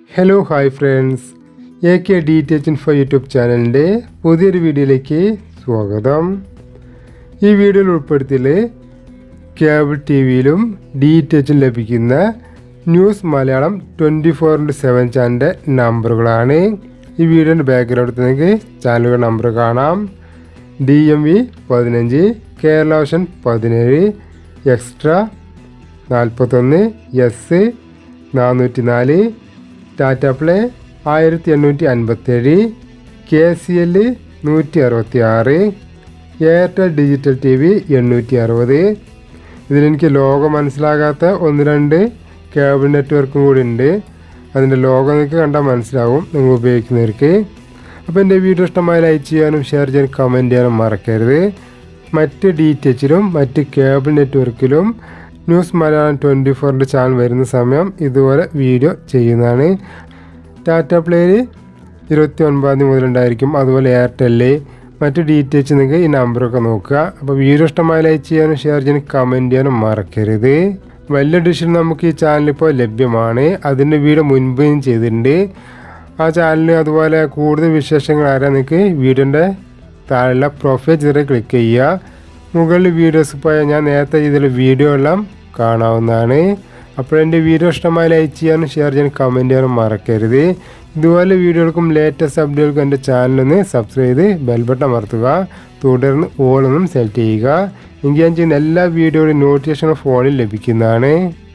hello hi friends A K D T H info YouTube ചാനലിൻ്റെ പുതിയൊരു വീഡിയോയിലേക്ക് സ്വാഗതം ഈ വീഡിയോയിൽ ഉൾപ്പെടുത്തിയത് കേബിൾ ടി വിയിലും ഡി ടി എച്ചും ലഭിക്കുന്ന news Malayalam twenty four into seven ചാനലിൻ്റെ നമ്പറുകളാണ് ഈ വീഡിയോൻ്റെ ബാക്ക്ഗ്രൗണ്ടിൽ നിങ്ങൾക്ക് ചാനലുകളുടെ നമ്പർ കാണാം ഡി എം വി പതിനഞ്ച് കേരള ഓഷൻ പതിനേഴ് എക്സ്ട്രാ നാൽപ്പത്തൊന്ന് എസ് നാനൂറ്റി നാല് ടാറ്റ പ്ലേ ആയിരത്തി എണ്ണൂറ്റി അൻപത്തേഴ് കെ സി എൽ നൂറ്റി അറുപത്തി ആറ് എയർടെൽ ഡിജിറ്റൽ ടി വി എണ്ണൂറ്റി അറുപത് ഇതിലെനിക്ക് ലോഗോ മനസ്സിലാകാത്ത ഒന്ന് രണ്ട് കേബിൾ നെറ്റ്വർക്കും കൂടി ഉണ്ട് അതിൻ്റെ ലോഗോ നിങ്ങൾക്ക് കണ്ടാൽ മനസ്സിലാവും നിങ്ങൾ ഉപയോഗിക്കുന്നവർക്ക് അപ്പോൾ എൻ്റെ വീഡിയോ ഇഷ്ടമായി ലൈക്ക് ചെയ്യാനും ഷെയർ ചെയ്യാനും കമൻറ്റ് ചെയ്യാനും മറക്കരുത് മറ്റ് ഡി ടി എച്ചിലും മറ്റ് കേബിൾ നെറ്റ്വർക്കിലും ന്യൂസ് മലയാളം ട്വൻറ്റി ഫോറിൻ്റെ ചാനൽ വരുന്ന സമയം ഇതുപോലെ വീഡിയോ ചെയ്യുന്നതാണ് ടാറ്റ പ്ലേയിൽ ഇരുപത്തി ഒൻപതാം തീയതി മുതലുണ്ടായിരിക്കും അതുപോലെ എയർടെല്ല് മറ്റ് ഡി ടി എച്ച് നിങ്ങൾക്ക് ഈ നമ്പറൊക്കെ നോക്കുക അപ്പോൾ വീഡിയോ ഇഷ്ടമായി ലൈക്ക് ചെയ്യാനും ഷെയർ ചെയ്യാനും കമൻറ്റ് ചെയ്യാനും മറക്കരുത് വലിയ ഡിഷിൽ നമുക്ക് ഈ ചാനലിപ്പോൾ ലഭ്യമാണ് അതിൻ്റെ വീഡിയോ മുൻപ് ഞാൻ ചെയ്തിട്ടുണ്ട് ആ ചാനലിൽ അതുപോലെ കൂടുതൽ വിശേഷങ്ങൾ അറിയാൻ നിങ്ങൾക്ക് വീഡിയോൻ്റെ താഴെയുള്ള പ്രൊഫൈൽ ചെറിയ ക്ലിക്ക് ചെയ്യുക മുകളിൽ വീഡിയോസ് പോയാൽ ഞാൻ നേരത്തെ ഇതിൽ വീഡിയോ എല്ലാം കാണാവുന്നതാണ് അപ്പോൾ എൻ്റെ വീഡിയോ ഇഷ്ടമായി ലൈക്ക് ചെയ്യാനും ഷെയർ ചെയ്യാനും കമൻറ്റ് ചെയ്യാനും മറക്കരുത് ഇതുപോലെ വീഡിയോകൾക്കും ലേറ്റസ്റ്റ് അപ്ഡേറ്റുകൾക്കും എൻ്റെ ചാനലൊന്ന് സബ്സ്ക്രൈബ് ചെയ്ത് ബെൽബട്ടൺ അമർത്തുക തുടർന്ന് ഓളൊന്നും സെലക്ട് ചെയ്യുക എങ്കിൽ ഞാൻ ചെയ്യുന്ന എല്ലാ വീഡിയോയുടെ നോട്ടിഫിക്കേഷനും ഫോണിൽ ലഭിക്കുന്നതാണ്